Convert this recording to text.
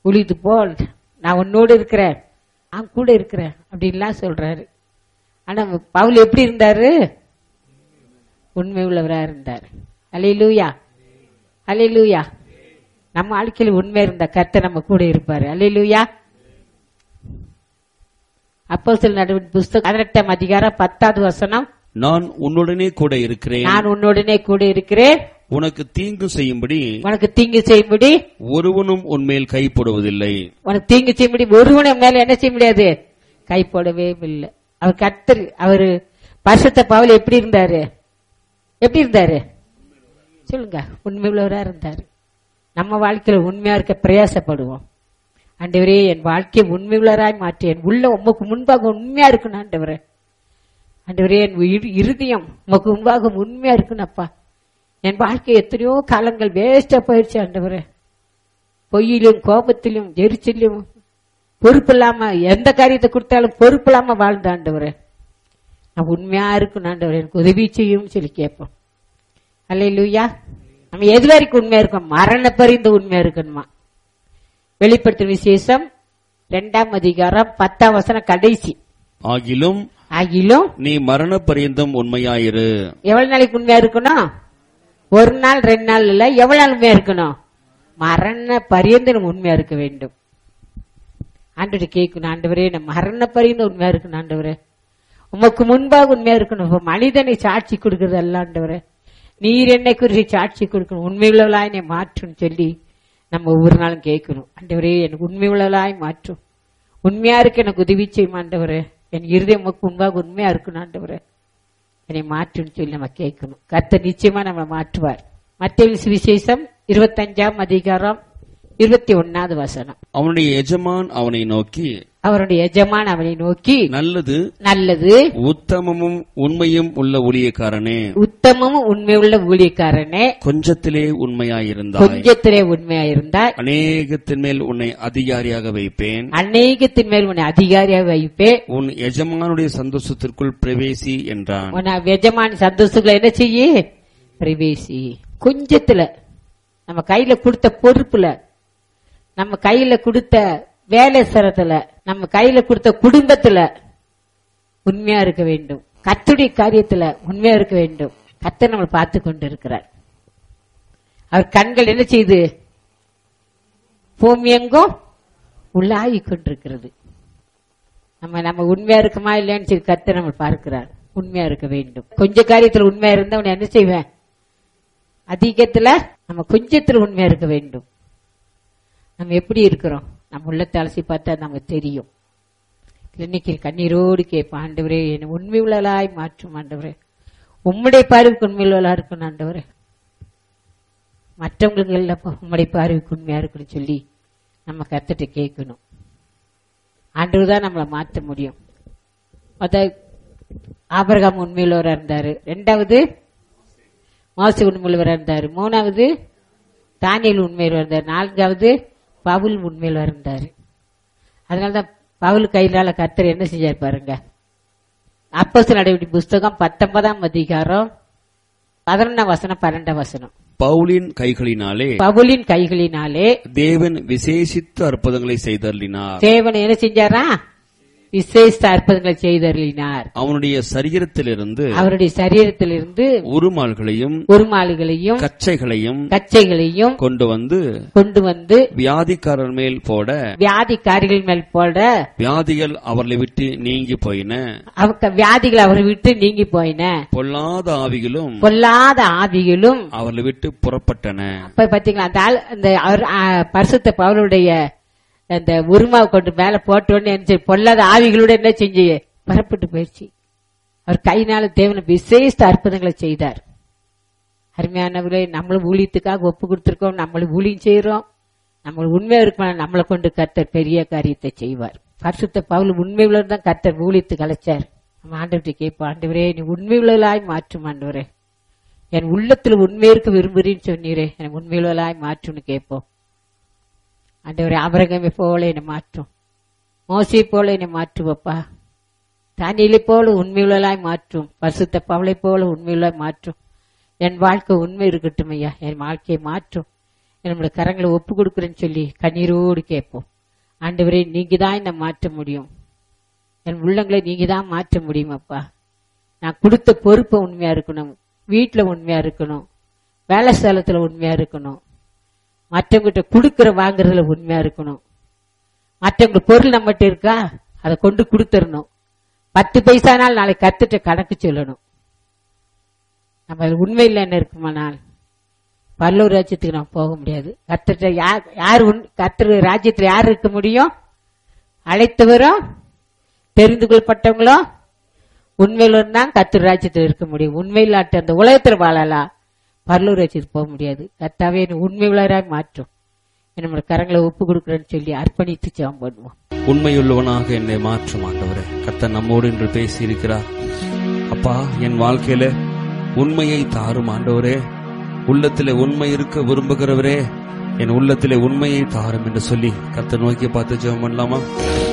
உழித்து போல் நான் உன்னோடு இருக்கிறேன் நான் கூட இருக்கிறேன் அப்படின்லாம் சொல்றாரு ஆனா பவுல் எப்படி இருந்தாரு உண்மை உள்ளவரா இருந்தார் அலையிலூயா அலையிலூயா நம்ம வாழ்க்கையில் உண்மை இருந்த கர்த்தர் நம்ம கூட இருப்பாரு அலையிலூயா அப்போ சில நடவடிக்கை புஸ்தகம் பதினெட்டாம் அதிகாரம் பத்தாவது வசனம் நான் உன்னுடனே கூட இருக்கிறேன் நான் உன்னுடனே கூட இருக்கிறேன் உனக்கு தீங்கு செய்யும்படி உனக்கு தீங்கு செய்யும்படி ஒருவனும் உன்மேல் கைப்படுவதில்லை உனக்கு தீங்கு செய்யும்படி ஒருவனை மேல என்ன செய்ய முடியாது கை போடவே இல்லை அவர் கர்த்தர் அவரு பரிசுத்த பவுல் எப்படி இருந்தாரு எப்படி இருந்தாரு சொல்லுங்க உண்மை உள்ளவரா இருந்தாரு நம்ம வாழ்க்கையில உண்மையா இருக்க பிரயாசப்படுவோம் ஆண்டவரே என் வாழ்க்கையை உண்மை உள்ளவராய் மாற்றி என் உள்ள உமக்கு முன்பாக உண்மையா இருக்கணும் ஆண்டவரே ஆண்டவரே என் இரு- இருதயம் உமக்கு முன்பாக உண்மையா இருக்கணும்ப்பா என் வாழ்க்கை எத்தனையோ காலங்கள் வேஸ்டா போயிடுச்சு ஆண்டவரே பொய்யிலும் கோபத்திலும் எரிச்சலும் பொறுப்பு இல்லாம எந்த காரியத்தை கொடுத்தாலும் பொறுப்பு இல்லாம வாழ்ந்த ஆண்டவரே நான் உண்மையா இருக்கணும் ஆண்டவரே எனக்கு உதவி செய்யும் சொல்லி கேட்போம் அல்லையா நம்ம எது வரைக்கும் உண்மையா இருக்கோம் மரண பரிந்து உண்மையா இருக்கணுமா வெளிப்படுத்தும் விசேஷம் இரண்டாம் அதிகாரம் பத்தாம் வசனம் கடைசி ஆகிலும் ஆகிலும் நீ மரண பரியந்தம் உண்மையாயிரு எவ்வளவு நாளைக்கு உண்மையா இருக்கணும் ஒரு நாள் ரெண்டு நாள் இல்ல எவ்வளவு நாள் உண்மையா இருக்கணும் மரண பரியந்து நம்ம உண்மையா இருக்க வேண்டும் ஆண்டவரை கேட்கணும் ஆண்டவரே நம்ம மரண பரியந்து உண்மையா இருக்கணும் ஆண்டவரே உமக்கு முன்பாக உண்மையா இருக்கணும் இப்ப மனிதனை சாட்சி கொடுக்கறது அல்ல ஆண்டவரே நீர் என்னை குறித்து சாட்சி கொடுக்கணும் உண்மையுள்ளவளாய் என்னை மாற்றும் சொல்லி நம்ம ஒவ்வொரு நாளும் கேட்கணும் ஆண்டவரே எனக்கு உண்மையுள்ளவளாய் மாற்றும் உண்மையா இருக்க எனக்கு உதவி செய்யும் ஆண்டவரே என் இருதயம் உமக்கு முன்பாக உண்மையா இருக்கணும் ஆண்டவரே என்னை மாற்றுன்னு சொல்லி நம்ம கேட்கணும் கர்த்தர் நிச்சயமா நம்ம மாற்றுவார் மத்திய சுவிசேஷம் இருபத்தஞ்சாம் அதிகாரம் இருபத்தி ஒன்னாவது வசனம் அவனுடைய எஜமான் அவனை நோக்கி அவருடைய எஜமான் அவனை நோக்கி நல்லது நல்லது உத்தமமும் உண்மையும் உள்ள ஊழியக்காரனே உத்தமமும் உண்மையுள்ள ஊழியக்காரனே கொஞ்சத்திலே உண்மையாயிருந்தாய் கொஞ்சத்திலே உண்மையாயிருந்தாய் அநேகத்தின் மேல் உன்னை அதிகாரியாக வைப்பேன் அநேகத்தின் மேல் உன்னை அதிகாரியாக வைப்பே உன் எஜமானுடைய சந்தோஷத்திற்குள் பிரவேசி என்றான் உன் எஜமான் சந்தோஷங்களை என்ன செய்ய பிரவேசி கொஞ்சத்துல நம்ம கையில கொடுத்த பொறுப்புல நம்ம கையில கொடுத்த வேலை சரத்துல நம்ம கையில கொடுத்த குடும்பத்துல உண்மையா இருக்க வேண்டும் கத்துடைய காரியத்துல உண்மையா இருக்க வேண்டும் கத்தர் நம்ம பார்த்து கொண்டு இருக்கிறார் அவர் கண்கள் என்ன செய்யுது பூமி எங்கும் உள்ளாகி கொண்டிருக்கிறது நம்ம நம்ம உண்மையா இருக்குமா இல்லையான்னு சொல்லி கத்த நம்ம பார்க்கிறார் உண்மையா இருக்க வேண்டும் கொஞ்ச காரியத்துல உண்மையா இருந்தா உன்னை என்ன செய்வேன் அதிகத்துல நம்ம கொஞ்சத்துல உண்மையா இருக்க வேண்டும் நம்ம எப்படி இருக்கிறோம் நம்ம உள்ளத்தை அலசி பார்த்தா நமக்கு தெரியும் இன்னைக்கு கண்ணீரோடு கேட்போம் ஆண்டவரே என்னை உண்மை உள்ளலாய் மாற்றும் ஆண்டவரே உம்முடைய பார்வைக்கு உண்மை உள்ளலா இருக்கணும் ஆண்டவரே மற்றவங்களுக்கு இல்லப்பா உம்முடைய பார்வைக்கு உண்மையா இருக்குன்னு சொல்லி நம்ம கத்துட்டு கேட்கணும் ஆண்டவர் தான் நம்மளை மாற்ற முடியும் அத ஆபரகாம் உண்மையுள்ளவராக இருந்தாரு ரெண்டாவது மோச உண்மையுள்ளவராக இருந்தாரு மூணாவது தானியல் உண்மையுள்ளவராக இருந்தார் நான்காவது பவுல் உண்மையுள்ளவராக இருந்தாரு அதனாலதான் பவுல் கையிலால கர்த்தர் என்ன செஞ்சார் பாருங்க அப்போஸ் நடவடிக்கை புஸ்தகம் பத்தொன்பதாம் அதிகாரம் பதினொன்னாம் வசனம் பன்னெண்டாம் வசனம் பவுலின் கைகளினாலே பவுலின் கைகளினாலே தேவன் விசேஷித்த அற்புதங்களை செய்தருளினார் தேவன் என்ன செஞ்சாரா விசேஷ அற்புதங்களை செய்தருளினார் அவனுடைய சரீரத்திலிருந்து அவருடைய சரீரத்திலிருந்து உருமால்களையும் உருமாலுகளையும் கச்சைகளையும் கச்சைகளையும் கொண்டு வந்து கொண்டு வந்து வியாதிக்காரர் மேல் போட வியாதிக்காரிகள் மேல் போட வியாதிகள் அவர்களை விட்டு நீங்கி போயின அவங்க வியாதிகள் அவரை விட்டு நீங்கி போயின பொல்லாத ஆவிகளும் பொல்லாத ஆவிகளும் அவர்களை விட்டு புறப்பட்டன அப்ப பாத்தீங்களா அந்த ஆள் அந்த அவர் ஆ, பரிசுத்த பவுலுடைய அந்த உருமாவை கொண்டு மேல போட்ட உடனே என்ன செய்ய- பொல்லாத ஆவிகளோட என்ன செஞ்சு புறப்பட்டு போயிடுச்சு அவர் கையினால தேவன விசேஷ அற்புதங்களை செய்தார் அருமையானவர்களே நம்மளும் ஊழியத்துக்காக ஒப்பு கொடுத்திருக்கோம் நம்மளும் ஊழியம் செய்யறோம் நம்ம உண்மையா இருக்கணும் நம்மளை கொண்டு கர்த்தர் பெரிய காரியத்தை செய்வார் பரிசுத்த பவுல் உண்மை உள்ளவர் தான் கர்த்தர் ஊழியத்துக்கு அழைச்சார் நம்ம ஆண்டவர்கிட்ட கேட்போம் ஆண்டவரே நீ உண்மை உள்ளவளாய் மாற்றும் ஆண்டவரே என் உள்ளத்துல உண்மை இருக்க விரும்புறேன்னு சொன்னீரே என் உண்மையுள்ளவளாய் மாற்றும்னு கேட்போம் ஆண்டவரே ஆபரகமை போல என்னை மாற்றும் மோசை போல என்னை மாற்றுவப்பா தானியலை போல உண்மையுள்ளலாய் மாற்றும் பரிசுத்த பவளை போல உண்மையுள்ள மாற்றும் என் வாழ்க்கை உண்மை இருக்கட்டும் ஐயா என் வாழ்க்கையை மாற்றும் நம்மளுடைய கரங்களை ஒப்பு கொடுக்குறேன்னு சொல்லி கண்ணீரோடு கேட்போம் ஆண்டவரே நீங்க தான் என்ன மாற்ற முடியும் என் உள்ளங்களை நீங்க தான் மாற்ற முடியும் அப்பா நான் கொடுத்த பொறுப்பை உண்மையா இருக்கணும் வீட்டுல உண்மையா இருக்கணும் வேலை ஸ்தலத்துல உண்மையா இருக்கணும் மற்றவங்கிட்ட கொடுக்கற வாங்குறதுல உண்மையா இருக்கணும் மற்றவங்க பொருள் நம்மகிட்ட இருக்கா அதை கொண்டு கொடுத்துடணும் பத்து பைசானால் நாளைக்கு கத்துட்ட கணக்கு சொல்லணும் நம்ம அதுல உண்மையில் என்ன இருக்குமானால் பல்லூர் ராஜ்யத்துக்கு நாம் போக முடியாது கத்திட்ட யார் யார் கத்திர ராஜ்யத்துல யார் இருக்க முடியும் அழைத்தவரும் தெரிந்து கொள்ளப்பட்டவங்களும் உண்மையில் தான் கத்திர ராஜ்யத்தில் இருக்க முடியும் உண்மையிலாட்ட அந்த உலகத்துல வாழலாம் பரலூர் ராஜ்யத்துக்கு போக முடியாது கத்தாவே என்னை உண்மை உள்ளவராய் மாற்றும் நம்மளோட கரங்களை ஒப்பு கொடுக்குறேன்னு சொல்லி அர்ப்பணித்து ஜெபம் பண்ணுவோம் உண்மையுள்ளவனாக என்னை மாற்றும் ஆண்டவரே கர்த்தர் நம்மோடு இன்று பேசி இருக்கிறார் அப்பா என் வாழ்க்கையில உண்மையை தாரும் ஆண்டவரே உள்ளத்திலே உண்மை இருக்க விரும்புகிறவரே என் உள்ளத்திலே உண்மையை தாரும் என்று சொல்லி கர்த்தர் நோக்கி பார்த்து ஜெபம் பண்ணலாமா